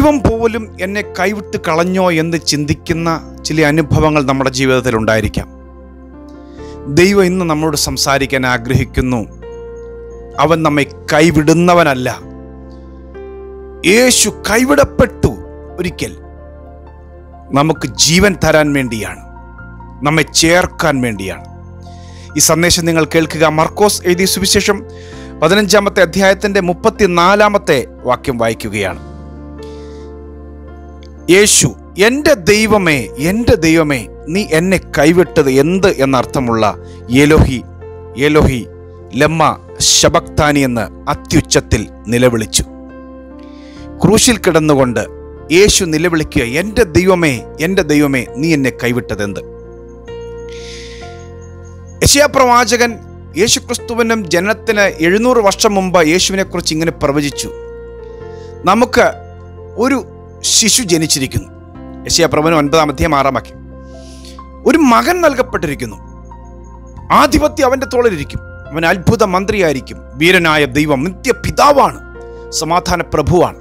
ദൈവം പോലും എന്നെ കൈവിട്ട് കളഞ്ഞോ എന്ന് ചിന്തിക്കുന്ന ചില അനുഭവങ്ങൾ നമ്മുടെ ജീവിതത്തിൽ ഉണ്ടായിരിക്കാം ദൈവം ഇന്ന് നമ്മളോട് സംസാരിക്കാൻ ആഗ്രഹിക്കുന്നു അവൻ നമ്മെ കൈവിടുന്നവനല്ല യേശു കൈവിടപ്പെട്ടു ഒരിക്കൽ നമുക്ക് ജീവൻ തരാൻ വേണ്ടിയാണ് നമ്മെ ചേർക്കാൻ വേണ്ടിയാണ് ഈ സന്ദേശം നിങ്ങൾ കേൾക്കുക മർക്കോസ് എഴുതിയ സുവിശേഷം പതിനഞ്ചാമത്തെ അധ്യായത്തിന്റെ മുപ്പത്തിനാലാമത്തെ വാക്യം വായിക്കുകയാണ് യേശു എൻ്റെ ദൈവമേ എൻ്റെ ദൈവമേ നീ എന്നെ കൈവിട്ടത് എന്ത് എന്നർത്ഥമുള്ള യെലോഹി യെലോഹി ലമ്മ ശബക്താനി എന്ന് അത്യുച്ചത്തിൽ നിലവിളിച്ചു ക്രൂശിൽ കിടന്നുകൊണ്ട് യേശു നിലവിളിക്കുക എൻ്റെ ദൈവമേ എൻ്റെ ദൈവമേ നീ എന്നെ കൈവിട്ടതെന്ത് യശയാ പ്രവാചകൻ യേശുക്രിസ്തുവിനും ജനനത്തിന് എഴുന്നൂറ് വർഷം മുമ്പ് യേശുവിനെ കുറിച്ച് ഇങ്ങനെ പ്രവചിച്ചു നമുക്ക് ഒരു ശിശു ജനിച്ചിരിക്കുന്നു യശയാ പ്രവചനം ഒൻപതാം അധ്യായം ആറാം വാക്യം ഒരു മകൻ നൽകപ്പെട്ടിരിക്കുന്നു ആധിപത്യം അവന്റെ തോളിലിരിക്കും അവൻ അത്ഭുത മന്ത്രിയായിരിക്കും വീരനായ ദൈവം നിത്യപിതാവാണ് സമാധാന പ്രഭുവാണ്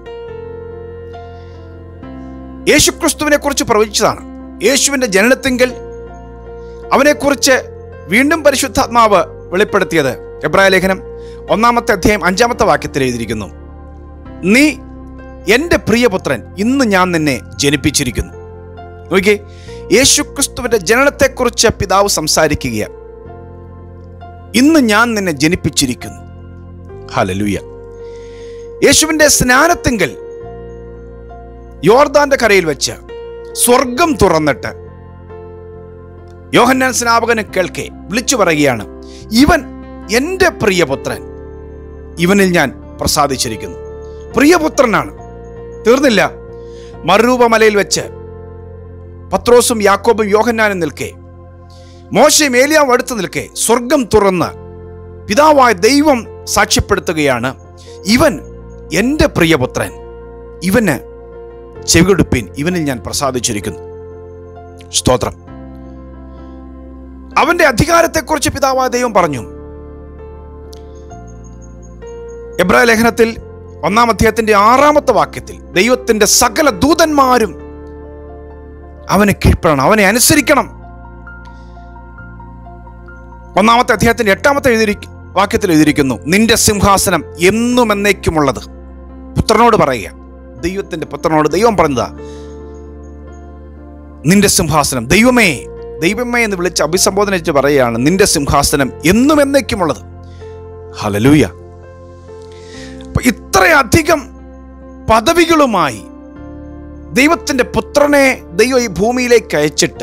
യേശുക്രിസ്തുവിനെ കുറിച്ച് പ്രവചിച്ചതാണ് യേശുവിന്റെ ജനനത്തിങ്കൽ അവനെക്കുറിച്ച് വീണ്ടും പരിശുദ്ധാത്മാവ് വെളിപ്പെടുത്തിയത് എബ്രായ ലേഖനം ഒന്നാമത്തെ അധ്യായം അഞ്ചാമത്തെ വാക്യത്തിൽ എഴുതിയിരിക്കുന്നു നീ എൻ്റെ പ്രിയപുത്രൻ ഇന്ന് ഞാൻ നിന്നെ ജനിപ്പിച്ചിരിക്കുന്നു നോക്കിയേ യേശുക്രിസ്തുവിന്റെ ജനനത്തെക്കുറിച്ച് പിതാവ് സംസാരിക്കുക ഇന്ന് ഞാൻ നിന്നെ ജനിപ്പിച്ചിരിക്കുന്നു ഹലലൂയ യേശുവിന്റെ സ്നാനത്തിങ്കൽ യോർദാന്റെ കരയിൽ വെച്ച് സ്വർഗം തുറന്നിട്ട് യോഹന്നാൻ സ്നാപകന് കേൾക്കെ വിളിച്ചു പറയുകയാണ് ഇവൻ എൻ്റെ പ്രിയപുത്രൻ ഇവനിൽ ഞാൻ പ്രസാദിച്ചിരിക്കുന്നു പ്രിയപുത്രനാണ് തീർന്നില്ല മറുരൂപമലയിൽ വെച്ച് പത്രോസും യാക്കോബും യോഹന്നാനും നിൽക്കെ മോശയും ഏലിയാവും അടുത്ത് നിൽക്കെ സ്വർഗം തുറന്ന് പിതാവായ ദൈവം സാക്ഷ്യപ്പെടുത്തുകയാണ് ഇവൻ എൻ്റെ പ്രിയപുത്രൻ ഇവന് ചെവികൊടുപ്പിൻ ഇവനിൽ ഞാൻ പ്രസാദിച്ചിരിക്കുന്നു സ്തോത്രം അവന്റെ അധികാരത്തെക്കുറിച്ച് പിതാവായ ദൈവം പറഞ്ഞു എബ്രായ ലേഖനത്തിൽ ഒന്നാം അധ്യായത്തിന്റെ ആറാമത്തെ വാക്യത്തിൽ ദൈവത്തിന്റെ സകല ദൂതന്മാരും അവനെ കീഴ്പ്പെടണം അവനെ അനുസരിക്കണം ഒന്നാമത്തെ അധ്യായത്തിന്റെ എട്ടാമത്തെ എഴുതി വാക്യത്തിൽ എഴുതിയിരിക്കുന്നു നിന്റെ സിംഹാസനം എന്നും എന്നേക്കുമുള്ളത് പുത്രനോട് പറയുക ദൈവത്തിന്റെ പുത്രനോട് ദൈവം പറഞ്ഞതാ നിന്റെ സിംഹാസനം ദൈവമേ ദൈവമേ എന്ന് വിളിച്ച് അഭിസംബോധന ചെയ്ത് പറയുകയാണ് നിന്റെ സിംഹാസനം എന്നും എന്നേക്കുമുള്ളത് ഹലലൂയ അപ്പൊ ഇത്രയധികം പദവികളുമായി ദൈവത്തിന്റെ പുത്രനെ ദൈവം ഈ ഭൂമിയിലേക്ക് അയച്ചിട്ട്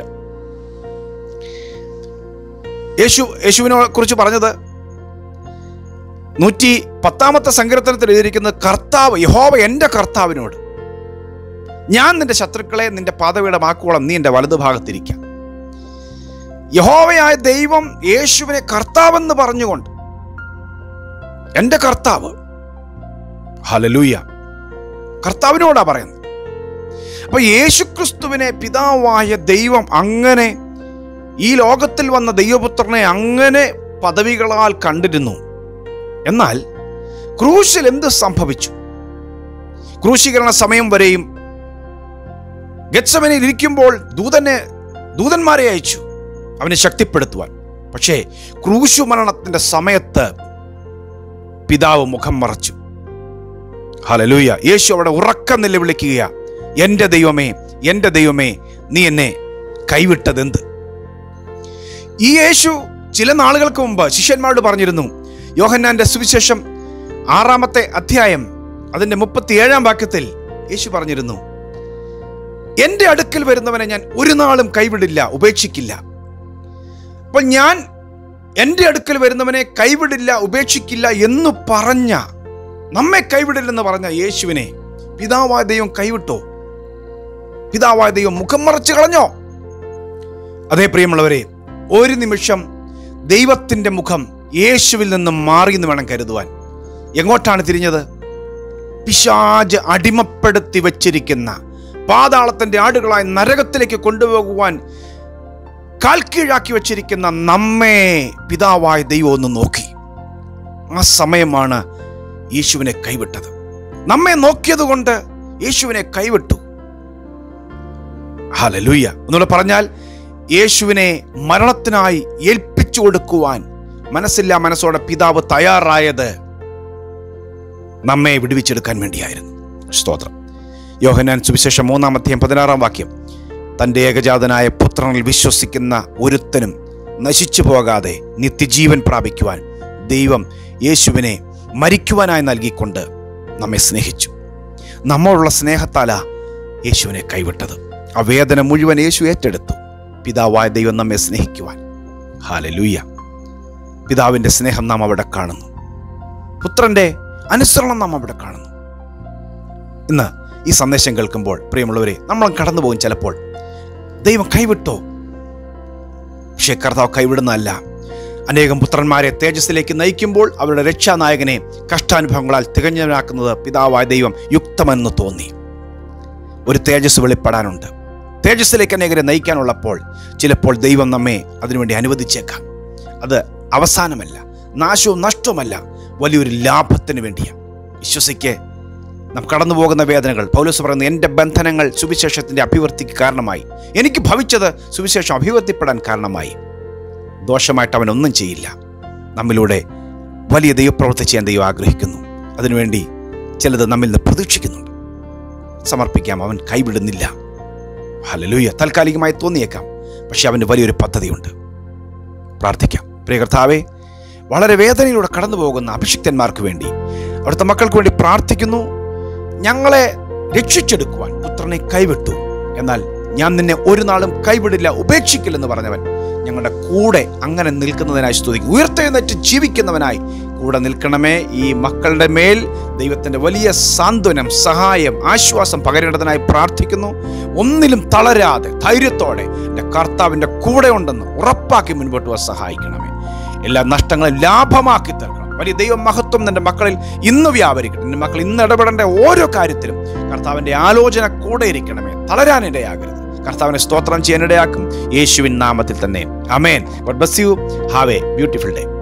യേശു യേശുവിനെ കുറിച്ച് പറഞ്ഞത് നൂറ്റി പത്താമത്തെ സങ്കീർത്തനത്തിൽ എഴുതിയിരിക്കുന്നത് കർത്താവ് യഹോവ എൻ്റെ കർത്താവിനോട് ഞാൻ നിന്റെ ശത്രുക്കളെ നിന്റെ പാതവീടമാക്കോളം നീ എൻ്റെ വലതുഭാഗത്തിരിക്കാം യഹോവയായ ദൈവം യേശുവിനെ കർത്താവെന്ന് പറഞ്ഞുകൊണ്ട് എൻ്റെ കർത്താവ് ഹലലൂയ കർത്താവിനോടാ പറയുന്നത് അപ്പൊ യേശുക്രിസ്തുവിനെ പിതാവായ ദൈവം അങ്ങനെ ഈ ലോകത്തിൽ വന്ന ദൈവപുത്രനെ അങ്ങനെ പദവികളാൽ കണ്ടിരുന്നു എന്നാൽ ക്രൂശിൽ എന്ത് സംഭവിച്ചു ക്രൂശീകരണ സമയം വരെയും ഗത്സമനിൽ ഇരിക്കുമ്പോൾ ദൂതനെ ദൂതന്മാരെ അയച്ചു അവനെ ശക്തിപ്പെടുത്തുവാൻ പക്ഷേ ക്രൂശു മരണത്തിന്റെ സമയത്ത് പിതാവ് മുഖം മറച്ചു ഹലലൂയ യേശു അവിടെ ഉറക്കം നിലവിളിക്കുക എൻ്റെ ദൈവമേ എൻ്റെ ദൈവമേ നീ എന്നെ കൈവിട്ടതെന്ത് ഈ യേശു ചില നാളുകൾക്ക് മുമ്പ് ശിഷ്യന്മാരോട് പറഞ്ഞിരുന്നു യോഹന്നാന്റെ സുവിശേഷം ആറാമത്തെ അധ്യായം അതിന്റെ മുപ്പത്തിയേഴാം വാക്യത്തിൽ യേശു പറഞ്ഞിരുന്നു എൻ്റെ അടുക്കൽ വരുന്നവനെ ഞാൻ ഒരു നാളും കൈവിടില്ല ഉപേക്ഷിക്കില്ല അപ്പോൾ ഞാൻ എൻ്റെ അടുക്കൽ വരുന്നവനെ കൈവിടില്ല ഉപേക്ഷിക്കില്ല എന്ന് പറഞ്ഞ നമ്മെ കൈവിടില്ലെന്ന് പറഞ്ഞ യേശുവിനെ പിതാവായ ദൈവം കൈവിട്ടോ പിതാവായ ദൈവം മുഖം മറച്ചു കളഞ്ഞോ അതേ പ്രിയമുള്ളവരെ ഒരു നിമിഷം ദൈവത്തിൻ്റെ മുഖം യേശുവിൽ നിന്നും മാറി എന്ന് വേണം കരുതുവാൻ എങ്ങോട്ടാണ് തിരിഞ്ഞത് പിശാജ് അടിമപ്പെടുത്തി വച്ചിരിക്കുന്ന പാതാളത്തിന്റെ ആടുകളായി നരകത്തിലേക്ക് കൊണ്ടുപോകുവാൻ കാൽക്കീഴാക്കി വച്ചിരിക്കുന്ന നമ്മെ പിതാവായ ദൈവം ഒന്ന് നോക്കി ആ സമയമാണ് യേശുവിനെ കൈവിട്ടത് നമ്മെ നോക്കിയത് കൊണ്ട് യേശുവിനെ കൈവിട്ടു ഹലലൂയ ഒന്നുകൂടെ പറഞ്ഞാൽ യേശുവിനെ മരണത്തിനായി ഏൽപ്പിച്ചു കൊടുക്കുവാൻ മനസ്സില്ല മനസ്സോടെ പിതാവ് തയ്യാറായത് നമ്മെ വിടുവിച്ചെടുക്കാൻ വേണ്ടിയായിരുന്നു സ്തോത്രം യോഹനാൻ സുവിശേഷം മൂന്നാം അധ്യായം പതിനാറാം വാക്യം തൻ്റെ ഏകജാതനായ പുത്രനിൽ വിശ്വസിക്കുന്ന ഒരുത്തനും നശിച്ചു പോകാതെ നിത്യജീവൻ പ്രാപിക്കുവാൻ ദൈവം യേശുവിനെ മരിക്കുവാനായി നൽകിക്കൊണ്ട് നമ്മെ സ്നേഹിച്ചു നമ്മോടുള്ള സ്നേഹത്താല യേശുവിനെ കൈവിട്ടത് ആ വേദന മുഴുവൻ യേശു ഏറ്റെടുത്തു പിതാവായ ദൈവം നമ്മെ സ്നേഹിക്കുവാൻ ഹാലലൂയ പിതാവിൻ്റെ സ്നേഹം നാം അവിടെ കാണുന്നു പുത്രന്റെ അനുസരണം നാം അവിടെ കാണുന്നു ഇന്ന് ഈ സന്ദേശം കേൾക്കുമ്പോൾ പ്രിയമുള്ളവരെ നമ്മൾ കടന്നു പോകും ചിലപ്പോൾ ദൈവം കൈവിട്ടോ പക്ഷേ കർത്താവ് കൈവിടുന്നതല്ല അനേകം പുത്രന്മാരെ തേജസ്സിലേക്ക് നയിക്കുമ്പോൾ അവരുടെ രക്ഷാനായകനെ കഷ്ടാനുഭവങ്ങളാൽ തികഞ്ഞവനാക്കുന്നത് പിതാവായ ദൈവം യുക്തമെന്ന് തോന്നി ഒരു തേജസ് വെളിപ്പെടാനുണ്ട് തേജസ്സിലേക്ക് അനേകരെ നയിക്കാനുള്ളപ്പോൾ ചിലപ്പോൾ ദൈവം നമ്മെ അതിനുവേണ്ടി അനുവദിച്ചേക്കാം അത് അവസാനമല്ല നാശവും നഷ്ടവുമല്ല വലിയൊരു ലാഭത്തിന് വേണ്ടിയാണ് വിശ്വസിക്ക് നാം കടന്നു പോകുന്ന വേദനകൾ പൗലോസ് പറയുന്നു എൻ്റെ ബന്ധനങ്ങൾ സുവിശേഷത്തിൻ്റെ അഭിവൃദ്ധിക്ക് കാരണമായി എനിക്ക് ഭവിച്ചത് സുവിശേഷം അഭിവൃദ്ധിപ്പെടാൻ കാരണമായി ദോഷമായിട്ട് അവൻ ഒന്നും ചെയ്യില്ല നമ്മിലൂടെ വലിയ ദൈവപ്രവൃത്തി ചെയ്യാൻ ദൈവം ആഗ്രഹിക്കുന്നു അതിനുവേണ്ടി ചിലത് നമ്മിൽ നിന്ന് പ്രതീക്ഷിക്കുന്നുണ്ട് സമർപ്പിക്കാം അവൻ കൈവിടുന്നില്ല ഹലലൂയ താൽക്കാലികമായി തോന്നിയേക്കാം പക്ഷെ അവന് വലിയൊരു പദ്ധതിയുണ്ട് പ്രാർത്ഥിക്കാം പ്രിയ കർത്താവേ വളരെ വേദനയിലൂടെ കടന്നു പോകുന്ന അഭിഷിക്തന്മാർക്ക് വേണ്ടി അവിടുത്തെ മക്കൾക്ക് വേണ്ടി പ്രാർത്ഥിക്കുന്നു ഞങ്ങളെ രക്ഷിച്ചെടുക്കുവാൻ പുത്രനെ കൈവിട്ടു എന്നാൽ ഞാൻ നിന്നെ ഒരു നാളും കൈവിടില്ല ഉപേക്ഷിക്കില്ലെന്ന് പറഞ്ഞവൻ ഞങ്ങളുടെ കൂടെ അങ്ങനെ നിൽക്കുന്നതിനായി സ്തുതിക്കും ഉയർത്തെഴുന്നേറ്റ് ജീവിക്കുന്നവനായി കൂടെ നിൽക്കണമേ ഈ മക്കളുടെ മേൽ ദൈവത്തിൻ്റെ വലിയ സാന്ത്വനം സഹായം ആശ്വാസം പകരേണ്ടതിനായി പ്രാർത്ഥിക്കുന്നു ഒന്നിലും തളരാതെ ധൈര്യത്തോടെ എൻ്റെ കർത്താവിൻ്റെ കൂടെ ഉണ്ടെന്ന് ഉറപ്പാക്കി മുൻപോട്ട് പോകാൻ സഹായിക്കണമേ എല്ലാ നഷ്ടങ്ങളും ലാഭമാക്കി തീർക്കണം വലിയ ദൈവ മഹത്വം നിന്റെ മക്കളിൽ ഇന്ന് വ്യാപരിക്കട്ടെ നിന്റെ മക്കൾ ഇന്ന് ഇടപെടേണ്ട ഓരോ കാര്യത്തിലും കർത്താവിൻ്റെ ആലോചന കൂടെ ഇരിക്കണമേ തളരാനിടയാകരുത് കർത്താവിനെ സ്തോത്രം ചെയ്യാനിടയാക്കും യേശുവിൻ നാമത്തിൽ തന്നെ amen God bless you have a beautiful day